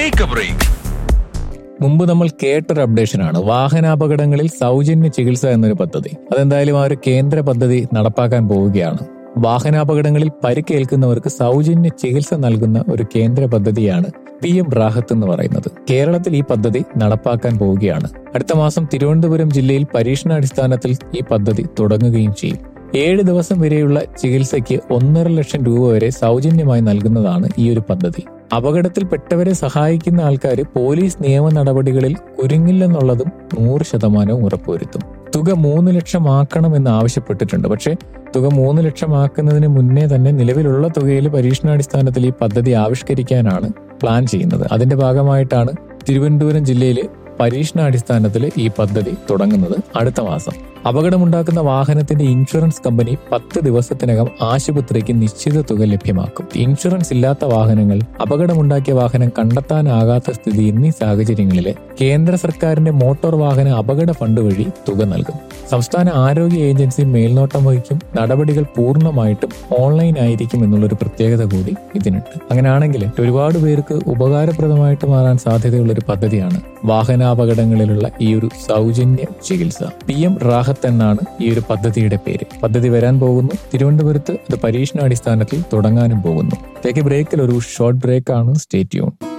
take A break മുമ്പ് നമ്മൾ കേട്ടൊരു അപ്ഡേഷനാണ് വാഹനാപകടങ്ങളിൽ സൗജന്യ ചികിത്സ എന്നൊരു പദ്ധതി അതെന്തായാലും ആ ഒരു കേന്ദ്ര പദ്ധതി നടപ്പാക്കാൻ പോവുകയാണ് വാഹനാപകടങ്ങളിൽ പരിക്കേൽക്കുന്നവർക്ക് സൗജന്യ ചികിത്സ നൽകുന്ന ഒരു കേന്ദ്ര പദ്ധതിയാണ് പി എം റാഹത്ത് എന്ന് പറയുന്നത് കേരളത്തിൽ ഈ പദ്ധതി നടപ്പാക്കാൻ പോവുകയാണ് അടുത്ത മാസം തിരുവനന്തപുരം ജില്ലയിൽ പരീക്ഷണാടിസ്ഥാനത്തിൽ ഈ പദ്ധതി തുടങ്ങുകയും ചെയ്യും ഏഴ് ദിവസം വരെയുള്ള ചികിത്സയ്ക്ക് ഒന്നര ലക്ഷം രൂപ വരെ സൗജന്യമായി നൽകുന്നതാണ് ഈ ഒരു പദ്ധതി അപകടത്തിൽപ്പെട്ടവരെ സഹായിക്കുന്ന ആൾക്കാർ പോലീസ് നിയമ നടപടികളിൽ കുരുങ്ങില്ലെന്നുള്ളതും നൂറ് ശതമാനവും ഉറപ്പുവരുത്തും തുക മൂന്ന് ലക്ഷം ആക്കണമെന്ന് ആവശ്യപ്പെട്ടിട്ടുണ്ട് പക്ഷേ തുക മൂന്ന് ലക്ഷം ആക്കുന്നതിന് മുന്നേ തന്നെ നിലവിലുള്ള തുകയിൽ പരീക്ഷണാടിസ്ഥാനത്തിൽ ഈ പദ്ധതി ആവിഷ്കരിക്കാനാണ് പ്ലാൻ ചെയ്യുന്നത് അതിന്റെ ഭാഗമായിട്ടാണ് തിരുവനന്തപുരം ജില്ലയിൽ പരീക്ഷണാടിസ്ഥാനത്തിൽ ഈ പദ്ധതി തുടങ്ങുന്നത് അടുത്ത മാസം അപകടമുണ്ടാക്കുന്ന വാഹനത്തിന്റെ ഇൻഷുറൻസ് കമ്പനി പത്ത് ദിവസത്തിനകം ആശുപത്രിക്ക് നിശ്ചിത തുക ലഭ്യമാക്കും ഇൻഷുറൻസ് ഇല്ലാത്ത വാഹനങ്ങൾ അപകടമുണ്ടാക്കിയ വാഹനം കണ്ടെത്താനാകാത്ത സ്ഥിതി എന്നീ സാഹചര്യങ്ങളിൽ കേന്ദ്ര സർക്കാരിന്റെ മോട്ടോർ വാഹന അപകട ഫണ്ട് വഴി തുക നൽകും സംസ്ഥാന ആരോഗ്യ ഏജൻസി മേൽനോട്ടം വഹിക്കും നടപടികൾ പൂർണ്ണമായിട്ടും ഓൺലൈൻ ആയിരിക്കും എന്നുള്ളൊരു പ്രത്യേകത കൂടി ഇതിനുണ്ട് അങ്ങനെയാണെങ്കിൽ ഒരുപാട് പേർക്ക് ഉപകാരപ്രദമായിട്ട് മാറാൻ സാധ്യതയുള്ള ഒരു പദ്ധതിയാണ് വാഹനാപകടങ്ങളിലുള്ള ഈ ഒരു സൗജന്യ ചികിത്സ പി എം റാഹത്ത് എന്നാണ് ഈ ഒരു പദ്ധതിയുടെ പേര് പദ്ധതി വരാൻ പോകുന്നു തിരുവനന്തപുരത്ത് അത് പരീക്ഷണാടിസ്ഥാനത്തിൽ തുടങ്ങാനും പോകുന്നു ടേക്ക് ബ്രേക്കിൽ ഒരു ഷോർട്ട് ബ്രേക്ക് ആണ് സ്റ്റേറ്റ് യൂൺ